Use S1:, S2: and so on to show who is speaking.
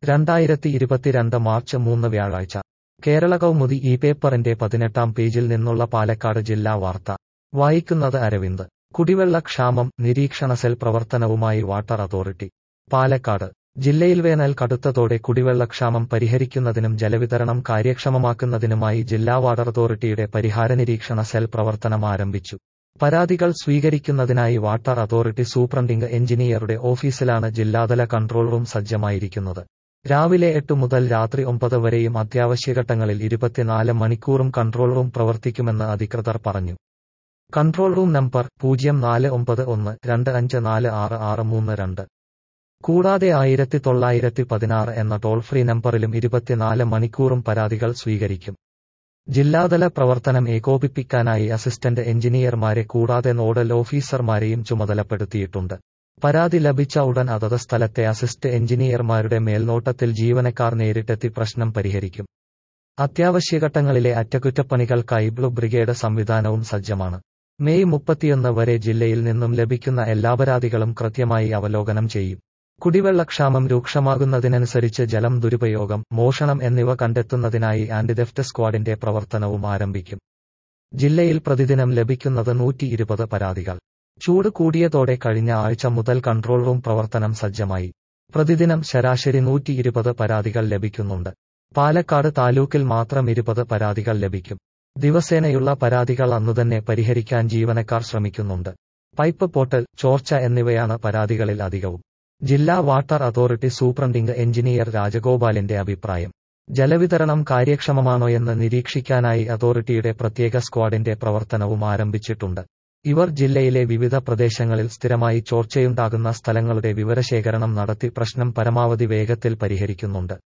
S1: രണ്ടായിരത്തി ഇരുപത്തിരണ്ട് മാർച്ച് മൂന്ന് വ്യാഴാഴ്ച കേരള കൗമുദി ഈ പേപ്പറിന്റെ പതിനെട്ടാം പേജിൽ നിന്നുള്ള പാലക്കാട് ജില്ലാ വാർത്ത വായിക്കുന്നത് അരവിന്ദ് കുടിവെള്ളക്ഷാമം നിരീക്ഷണ സെൽ പ്രവർത്തനവുമായി വാട്ടർ അതോറിറ്റി പാലക്കാട് ജില്ലയിൽ വേനൽ കടുത്തതോടെ കുടിവെള്ളക്ഷാമം പരിഹരിക്കുന്നതിനും ജലവിതരണം കാര്യക്ഷമമാക്കുന്നതിനുമായി ജില്ലാ വാട്ടർ അതോറിറ്റിയുടെ പരിഹാര നിരീക്ഷണ സെൽ പ്രവർത്തനം ആരംഭിച്ചു പരാതികൾ സ്വീകരിക്കുന്നതിനായി വാട്ടർ അതോറിറ്റി സൂപ്രണ്ടിംഗ് എഞ്ചിനീയറുടെ ഓഫീസിലാണ് ജില്ലാതല കൺട്രോൾ റൂം സജ്ജമായിരിക്കുന്നത് രാവിലെ എട്ട് മുതൽ രാത്രി ഒമ്പത് വരെയും അത്യാവശ്യഘട്ടങ്ങളിൽ ഇരുപത്തിനാല് മണിക്കൂറും കൺട്രോൾ റൂം പ്രവർത്തിക്കുമെന്ന് അധികൃതർ പറഞ്ഞു കൺട്രോൾ റൂം നമ്പർ പൂജ്യം നാല് ഒമ്പത് ഒന്ന് രണ്ട് അഞ്ച് നാല് ആറ് ആറ് മൂന്ന് രണ്ട് കൂടാതെ ആയിരത്തി തൊള്ളായിരത്തി പതിനാറ് എന്ന ടോൾ ഫ്രീ നമ്പറിലും ഇരുപത്തിനാല് മണിക്കൂറും പരാതികൾ സ്വീകരിക്കും ജില്ലാതല പ്രവർത്തനം ഏകോപിപ്പിക്കാനായി അസിസ്റ്റന്റ് എഞ്ചിനീയർമാരെ കൂടാതെ നോഡൽ ഓഫീസർമാരെയും ചുമതലപ്പെടുത്തിയിട്ടുണ്ട് പരാതി ലഭിച്ച ഉടൻ അതത് സ്ഥലത്തെ അസിസ്റ്റ് എഞ്ചിനീയർമാരുടെ മേൽനോട്ടത്തിൽ ജീവനക്കാർ നേരിട്ടെത്തി പ്രശ്നം പരിഹരിക്കും അത്യാവശ്യഘട്ടങ്ങളിലെ അറ്റകുറ്റപ്പണികൾക്കായി ബ്ലൂ ബ്രിഗേഡ് സംവിധാനവും സജ്ജമാണ് മെയ് മുപ്പത്തിയൊന്ന് വരെ ജില്ലയിൽ നിന്നും ലഭിക്കുന്ന എല്ലാ പരാതികളും കൃത്യമായി അവലോകനം ചെയ്യും കുടിവെള്ളക്ഷാമം രൂക്ഷമാകുന്നതിനനുസരിച്ച് ജലം ദുരുപയോഗം മോഷണം എന്നിവ കണ്ടെത്തുന്നതിനായി ആന്റിതെഫ്റ്റ് സ്ക്വാഡിന്റെ പ്രവർത്തനവും ആരംഭിക്കും ജില്ലയിൽ പ്രതിദിനം ലഭിക്കുന്നത് നൂറ്റി ഇരുപത് പരാതികൾ ചൂട് കൂടിയതോടെ കഴിഞ്ഞ ആഴ്ച മുതൽ കൺട്രോൾ റൂം പ്രവർത്തനം സജ്ജമായി പ്രതിദിനം ശരാശരി നൂറ്റി ഇരുപത് പരാതികൾ ലഭിക്കുന്നുണ്ട് പാലക്കാട് താലൂക്കിൽ മാത്രം ഇരുപത് പരാതികൾ ലഭിക്കും ദിവസേനയുള്ള പരാതികൾ അന്നുതന്നെ പരിഹരിക്കാൻ ജീവനക്കാർ ശ്രമിക്കുന്നുണ്ട് പൈപ്പ് പോട്ടൽ ചോർച്ച എന്നിവയാണ് പരാതികളിൽ അധികവും ജില്ലാ വാട്ടർ അതോറിറ്റി സൂപ്രണ്ടിംഗ് എഞ്ചിനീയർ രാജഗോപാലിന്റെ അഭിപ്രായം ജലവിതരണം കാര്യക്ഷമമാണോയെന്ന് നിരീക്ഷിക്കാനായി അതോറിറ്റിയുടെ പ്രത്യേക സ്ക്വാഡിന്റെ പ്രവർത്തനവും ആരംഭിച്ചിട്ടുണ്ട് ഇവർ ജില്ലയിലെ വിവിധ പ്രദേശങ്ങളിൽ സ്ഥിരമായി ചോർച്ചയുണ്ടാകുന്ന സ്ഥലങ്ങളുടെ വിവരശേഖരണം നടത്തി പ്രശ്നം പരമാവധി വേഗത്തിൽ പരിഹരിക്കുന്നുണ്ട്